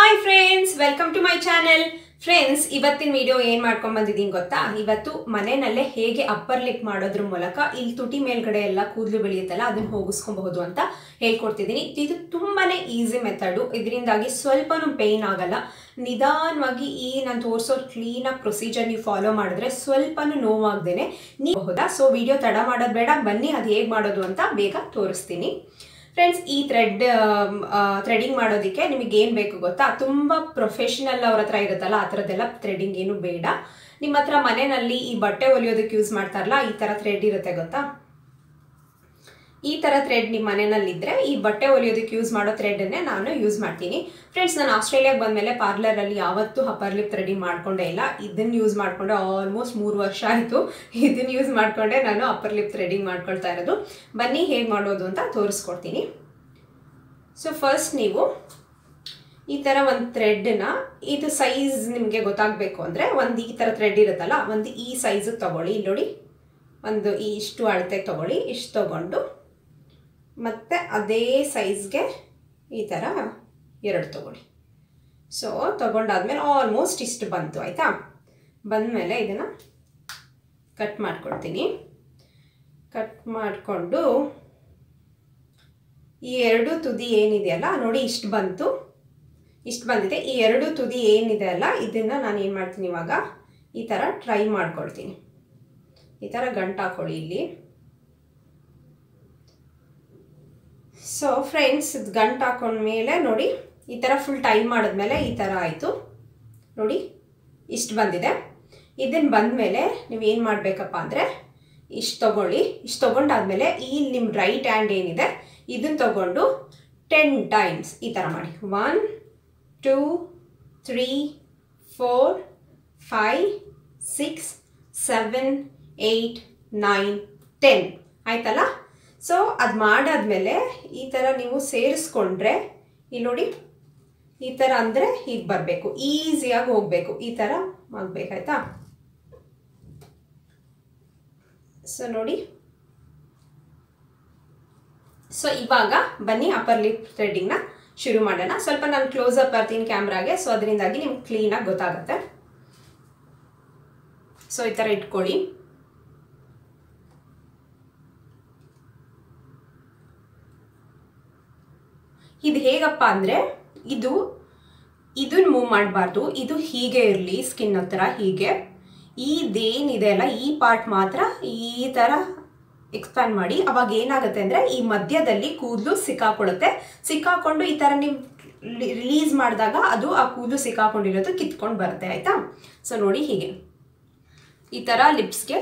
hi friends welcome to my channel friends ಇವತ್ತಿನ video ಏನ್ ಮಾಡ್ಕೊಂಡ್ ಬಂದಿದ್ದೀನಿ ಗೊತ್ತಾ ಇವತ್ತು ಮನೆಯಲ್ಲೇ ಹೇಗೆ ಅಪ್ಪರ್ ಲಿಪ್ ಮಾಡೋದ್ರ ಮೂಲಕ ಇಲ್ಲಿ ತುಟಿ ಮೇಲ್ಗಡೆ ಎಲ್ಲ ಕೂದಲು ಬೆಳೆಯುತ್ತಲ್ಲ ಅದನ್ನ ಹೋಗಿಸ್ಕೊಬಹುದು ಅಂತ ಹೇಳ್ಕೊಡ್ತಿದ್ದೀನಿ ಇದು ತುಂಬಾನೇ ಈಸಿ ಮೆಥಡು ಇದರಿಂದಾಗಿ ಸ್ವಲ್ಪನೂ ಪೇಯ್ನ್ ಆಗಲ್ಲ ನಿಧಾನವಾಗಿ ಈ ನಾನು ತೋರಿಸೋ ಕ್ಲೀನಾಗಿ ಪ್ರೊಸೀಜರ್ ನೀವು ಫಾಲೋ ಮಾಡಿದ್ರೆ ಸ್ವಲ್ಪನೂ ನೋವಾಗ್ದೇನೆ ನೀವು ಹೌದಾ ಸೊ ವಿಡಿಯೋ ತಡ ಮಾಡೋದು ಬೇಡ ಬನ್ನಿ ಅದು ಹೇಗೆ ಮಾಡೋದು ಅಂತ ಬೇಗ ತೋರಿಸ್ತೀನಿ ಫ್ರೆಂಡ್ಸ್ ಈ ಥ್ರೆಡ್ ಥ್ರೆಡಿಂಗ್ ಮಾಡೋದಕ್ಕೆ ನಿಮಗೆ ಏನು ಬೇಕು ಗೊತ್ತಾ ತುಂಬ ಪ್ರೊಫೆಷನಲ್ ಅವ್ರ ಹತ್ರ ಇರುತ್ತಲ್ಲ ಆ ಥರದ್ದೆಲ್ಲ ಥ್ರೆಡಿಂಗ್ ಏನು ಬೇಡ ನಿಮ್ಮ ಹತ್ರ ಮನೆಯಲ್ಲಿ ಈ ಬಟ್ಟೆ ಹೊಲಿಯೋದಕ್ಕೆ ಯೂಸ್ ಮಾಡ್ತಾರಲ್ಲ ಈ ಥರ ಥ್ರೆಡ್ ಇರುತ್ತೆ ಗೊತ್ತಾ ಈ ಥರ ಥ್ರೆಡ್ ನಿಮ್ಮ ಮನೆಯಲ್ಲಿದ್ದರೆ ಈ ಬಟ್ಟೆ ಹೊಲಿಯೋದಕ್ಕೆ ಯೂಸ್ ಮಾಡೋ ಥ್ರೆಡನ್ನೇ ನಾನು ಯೂಸ್ ಮಾಡ್ತೀನಿ ಫ್ರೆಂಡ್ಸ್ ನಾನು ಆಸ್ಟ್ರೇಲಿಯಾಗೆ ಬಂದಮೇಲೆ ಪಾರ್ಲರಲ್ಲಿ ಯಾವತ್ತೂ ಅಪ್ಪರ್ ಲಿಪ್ ಥ್ರೆಡಿಂಗ್ ಮಾಡ್ಕೊಂಡೇ ಇಲ್ಲ ಇದನ್ನು ಯೂಸ್ ಮಾಡಿಕೊಂಡೆ ಆಲ್ಮೋಸ್ಟ್ ಮೂರು ವರ್ಷ ಆಯಿತು ಇದನ್ನು ಯೂಸ್ ಮಾಡಿಕೊಂಡೆ ನಾನು ಅಪ್ಪರ್ ಲಿಪ್ ಥ್ರೆಡಿಂಗ್ ಮಾಡ್ಕೊಳ್ತಾ ಇರೋದು ಬನ್ನಿ ಹೇಗೆ ಮಾಡೋದು ಅಂತ ತೋರಿಸ್ಕೊಡ್ತೀನಿ ಸೊ ಫಸ್ಟ್ ನೀವು ಈ ಥರ ಒಂದು ಥ್ರೆಡ್ನ ಇದು ಸೈಜ್ ನಿಮಗೆ ಗೊತ್ತಾಗಬೇಕು ಅಂದರೆ ಒಂದು ಈ ಥರ ಥ್ರೆಡ್ ಇರುತ್ತಲ್ಲ ಒಂದು ಈ ಸೈಜಿಗೆ ತೊಗೊಳ್ಳಿ ಇಲ್ಲಿ ನೋಡಿ ಒಂದು ಈ ಇಷ್ಟು ಅಳತೆಗೆ ತೊಗೊಳ್ಳಿ ಇಷ್ಟು ತೊಗೊಂಡು ಮತ್ತು ಅದೇ ಸೈಜ್ಗೆ ಈ ಥರ ಎರಡು ತೊಗೊಳ್ಳಿ ಸೊ ತೊಗೊಂಡಾದ್ಮೇಲೆ ಆಲ್ಮೋಸ್ಟ್ ಇಷ್ಟು ಬಂತು ಆಯಿತಾ ಬಂದಮೇಲೆ ಇದನ್ನು ಕಟ್ ಮಾಡ್ಕೊಳ್ತೀನಿ ಕಟ್ ಮಾಡಿಕೊಂಡು ಈ ಎರಡು ತುದಿ ಏನಿದೆಯಲ್ಲ ನೋಡಿ ಇಷ್ಟು ಬಂತು ಇಷ್ಟು ಬಂದಿದೆ ಈ ಎರಡು ತುದಿ ಏನಿದೆ ಅಲ್ಲ ಇದನ್ನು ನಾನು ಏನು ಮಾಡ್ತೀನಿ ಇವಾಗ ಈ ಥರ ಟ್ರೈ ಮಾಡ್ಕೊಳ್ತೀನಿ ಈ ಥರ ಗಂಟು ಹಾಕೊಳ್ಳಿ ಇಲ್ಲಿ ಸೊ ಫ್ರೆಂಡ್ಸ್ ಇದು ಗಂಟು ಹಾಕೊಂಡ್ಮೇಲೆ ನೋಡಿ ಈ ಥರ ಫುಲ್ ಟೈಮ್ ಮಾಡಿದ್ಮೇಲೆ ಈ ಥರ ಆಯಿತು ನೋಡಿ ಇಷ್ಟು ಬಂದಿದೆ ಇದನ್ನು ಬಂದಮೇಲೆ ನೀವು ಏನು ಮಾಡಬೇಕಪ್ಪ ಅಂದರೆ ಇಷ್ಟು ತೊಗೊಳ್ಳಿ ಇಷ್ಟು ತೊಗೊಂಡಾದ್ಮೇಲೆ ಈ ನಿಮ್ಮ ರೈಟ್ ಹ್ಯಾಂಡ್ ಏನಿದೆ ಇದನ್ನು ತೊಗೊಂಡು ಟೆನ್ ಟೈಮ್ಸ್ ಈ ಥರ ಮಾಡಿ one two three four five six seven eight nine ten ಆಯ್ತಲ್ಲ ಸೊ ಅದು ಮಾಡಾದ್ಮೇಲೆ ಈ ಥರ ನೀವು ಸೇರಿಸ್ಕೊಂಡ್ರೆ ಇಲ್ಲಿ ನೋಡಿ ಈ ಥರ ಅಂದರೆ ಹೀಗೆ ಬರಬೇಕು ಈಸಿಯಾಗಿ ಹೋಗಬೇಕು ಈ ಥರ ಆಗಬೇಕಾಯ್ತಾ ಸೊ ನೋಡಿ ಸೊ ಇವಾಗ ಬನ್ನಿ ಅಪ್ಪರ್ ಲಿಪ್ ಥ್ರೆಡ್ಡಿಂಗ್ನ ಶುರು ಮಾಡೋಣ ಸ್ವಲ್ಪ ನಾನು ಕ್ಲೋಸ್ ಅಪ್ ಬರ್ತೀನಿ ಕ್ಯಾಮ್ರಾಗೆ ಸೊ ಅದರಿಂದಾಗಿ ನಿಮ್ಗೆ ಕ್ಲೀನಾಗಿ ಗೊತ್ತಾಗುತ್ತೆ ಸೊ ಈ ಥರ ಇಟ್ಕೊಳ್ಳಿ ಇದು ಹೇಗಪ್ಪ ಅಂದರೆ ಇದು ಇದನ್ನ ಮೂವ್ ಮಾಡಬಾರ್ದು ಇದು ಹೀಗೆ ಇರಲಿ ಸ್ಕಿನ್ ಹತ್ರ ಹೀಗೆ ಇದೇನಿದೆ ಅಲ್ಲ ಈ ಪಾರ್ಟ್ ಮಾತ್ರ ಈ ಥರ ಎಕ್ಸ್ಪ್ಯಾಂಡ್ ಮಾಡಿ ಅವಾಗ ಏನಾಗುತ್ತೆ ಅಂದರೆ ಈ ಮಧ್ಯದಲ್ಲಿ ಕೂದಲು ಸಿಕ್ಕಾಕೊಳ್ಳುತ್ತೆ ಸಿಕ್ಕಾಕೊಂಡು ಈ ಥರ ನೀವು ರಿಲೀಸ್ ಮಾಡಿದಾಗ ಅದು ಆ ಕೂದಲು ಸಿಕ್ಕಾಕೊಂಡಿರೋದು ಕಿತ್ಕೊಂಡು ಬರುತ್ತೆ ಆಯಿತಾ ಸೊ ನೋಡಿ ಹೀಗೆ ಈ ಥರ ಲಿಪ್ಸ್ಗೆ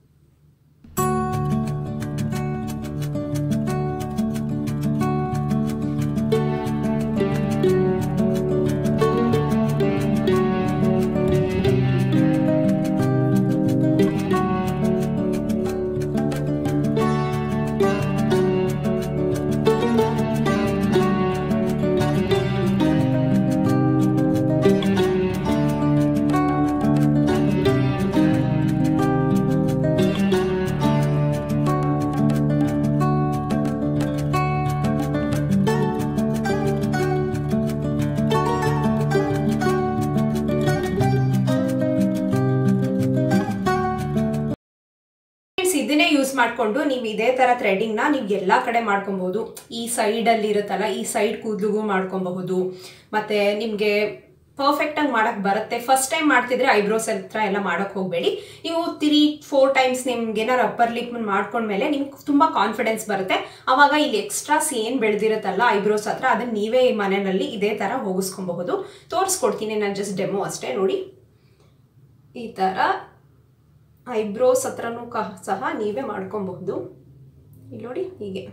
ಇದನ್ನೇ ಯೂಸ್ ಮಾಡಿಕೊಂಡು ನೀವು ಇದೇ ಥರ ಥ್ರೆಡಿಂಗ್ನ ನೀವು ಎಲ್ಲ ಕಡೆ ಮಾಡ್ಕೊಬಹುದು ಈ ಸೈಡಲ್ಲಿ ಇರುತ್ತಲ್ಲ ಈ ಸೈಡ್ ಕೂದಲಿಗೂ ಮಾಡ್ಕೊಬಹುದು ಮತ್ತು ನಿಮಗೆ ಪರ್ಫೆಕ್ಟಾಗಿ ಮಾಡೋಕ್ಕೆ ಬರುತ್ತೆ ಫಸ್ಟ್ ಟೈಮ್ ಮಾಡ್ತಿದ್ರೆ ಐಬ್ರೋಸ್ ಹತ್ರ ಎಲ್ಲ ಮಾಡೋಕ್ಕೆ ಹೋಗಬೇಡಿ ನೀವು ತ್ರೀ ಫೋರ್ ಟೈಮ್ಸ್ ನಿಮ್ಗೆ ಏನಾರು ಅಪ್ಪರ್ ಲಿಪ್ ಮಾಡ್ಕೊಂಡ್ಮೇಲೆ ನಿಮ್ಗೆ ತುಂಬ ಕಾನ್ಫಿಡೆನ್ಸ್ ಬರುತ್ತೆ ಆವಾಗ ಇಲ್ಲಿ ಎಕ್ಸ್ಟ್ರಾಸ್ ಏನು ಬೆಳೆದಿರುತ್ತಲ್ಲ ಐಬ್ರೋಸ್ ಹತ್ರ ಅದನ್ನು ನೀವೇ ಮನೆಯಲ್ಲಿ ಇದೇ ಥರ ಹೋಗಿಸ್ಕೊಬಹುದು ತೋರಿಸ್ಕೊಡ್ತೀನಿ ನಾನು ಜಸ್ಟ್ ಡೆಮೋ ಅಷ್ಟೇ ನೋಡಿ ಈ ಥರ ಐಬ್ರೋಸ್ ಹತ್ರನೂ ಕ ಸಹ ನೀವೇ ಮಾಡ್ಕೊಬಹುದು ಇಲ್ಲಿ ನೋಡಿ ಹೀಗೆ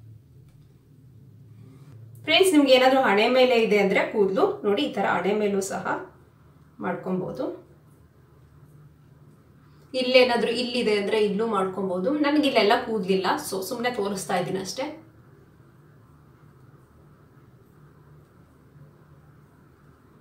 ಫ್ರೆಂಡ್ಸ್ ನಿಮ್ಗೆ ಏನಾದರೂ ಹಣೆ ಮೇಲೆ ಇದೆ ಅಂದರೆ ಕೂದಲು ನೋಡಿ ಈ ಥರ ಹಣೆ ಮೇಲೂ ಸಹ ಮಾಡ್ಕೊಬೋದು ಇಲ್ಲೇನಾದರೂ ಇಲ್ಲಿದೆ ಅಂದರೆ ಇಲ್ಲೂ ಮಾಡ್ಕೊಬೋದು ನನಗೆ ಇಲ್ಲೆಲ್ಲ ಕೂದಲಿಲ್ಲ ಸೊ ಸುಮ್ಮನೆ ತೋರಿಸ್ತಾ ಇದ್ದೀನಿ ಅಷ್ಟೇ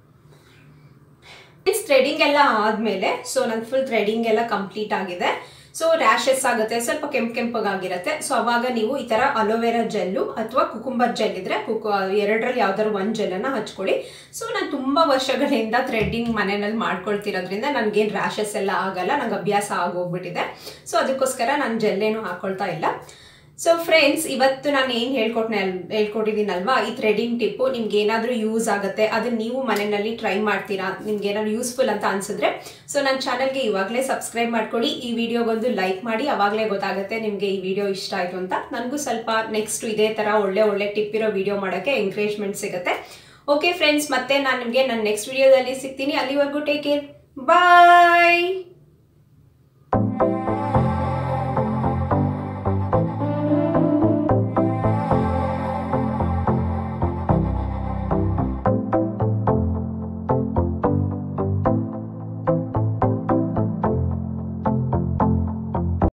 ಥ್ರೆಡಿಂಗ್ ಎಲ್ಲ ಆದಮೇಲೆ ಸೊ ನನ್ನ ಫುಲ್ ಥ್ರೆಡಿಂಗ್ ಎಲ್ಲ ಕಂಪ್ಲೀಟ್ ಆಗಿದೆ ಸೊ ರ್ಯಾಷಸ್ ಆಗುತ್ತೆ ಸ್ವಲ್ಪ ಕೆಂಪು ಕೆಂಪಗಾಗಿರುತ್ತೆ ಸೊ ಅವಾಗ ನೀವು ಈ ಥರ ಅಲೋವೆರಾ ಜೆಲ್ಲು ಅಥವಾ ಕುಕುಂಬರ್ ಜೆಲ್ ಇದ್ರೆ ಕುಕು ಎರಡರಲ್ಲಿ ಯಾವ್ದಾದ್ರು ಒಂದು ಜೆಲ್ಲನ್ನು ಹಚ್ಕೊಳ್ಳಿ ಸೊ ನಾನು ತುಂಬ ವರ್ಷಗಳಿಂದ ಥ್ರೆಡ್ಡಿಂಗ್ ಮನೆಯಲ್ಲಿ ಮಾಡ್ಕೊಳ್ತಿರೋದ್ರಿಂದ ನನಗೇನು ರ್ಯಾಷಸ್ ಎಲ್ಲ ಆಗಲ್ಲ ನಂಗೆ ಅಭ್ಯಾಸ ಆಗೋಗ್ಬಿಟ್ಟಿದೆ ಸೊ ಅದಕ್ಕೋಸ್ಕರ ನಾನು ಜೆಲ್ಲೇನು ಹಾಕೊಳ್ತಾ ಇಲ್ಲ ಸೊ ಫ್ರೆಂಡ್ಸ್ ಇವತ್ತು ನಾನು ಏನು ಹೇಳ್ಕೊಟ್ನೆ ಹೇಳ್ಕೊಟ್ಟಿದ್ದೀನಲ್ವಾ ಈ ಥ್ರೆಡಿಂಗ್ ಟಿಪ್ಪು ನಿಮ್ಗೆ ಏನಾದರೂ ಯೂಸ್ ಆಗುತ್ತೆ ಅದನ್ನ ನೀವು ಮನೆಯಲ್ಲಿ ಟ್ರೈ ಮಾಡ್ತೀರಾ ನಿಮ್ಗೆ ಏನಾದ್ರು ಯೂಸ್ಫುಲ್ ಅಂತ ಅನ್ಸಿದ್ರೆ ಸೊ ನನ್ನ ಚಾನಲ್ಗೆ ಇವಾಗಲೇ ಸಬ್ಸ್ಕ್ರೈಬ್ ಮಾಡ್ಕೊಳ್ಳಿ ಈ ವಿಡಿಯೋಗೊಂದು ಲೈಕ್ ಮಾಡಿ ಅವಾಗಲೇ ಗೊತ್ತಾಗುತ್ತೆ ನಿಮಗೆ ಈ ವಿಡಿಯೋ ಇಷ್ಟ ಆಯಿತು ಅಂತ ನನಗೂ ಸ್ವಲ್ಪ ನೆಕ್ಸ್ಟ್ ಇದೇ ಥರ ಒಳ್ಳೆ ಒಳ್ಳೆ ಟಿಪ್ ಇರೋ ವಿಡಿಯೋ ಮಾಡೋಕ್ಕೆ ಎಂಕರೇಜ್ಮೆಂಟ್ ಸಿಗುತ್ತೆ ಓಕೆ ಫ್ರೆಂಡ್ಸ್ ಮತ್ತೆ ನಾನು ನಿಮಗೆ ನನ್ನ ನೆಕ್ಸ್ಟ್ ವಿಡಿಯೋದಲ್ಲಿ ಸಿಗ್ತೀನಿ ಅಲ್ಲಿವರೆಗೂ ಟೇಕ್ ಕೇರ್ ಬಾಯ್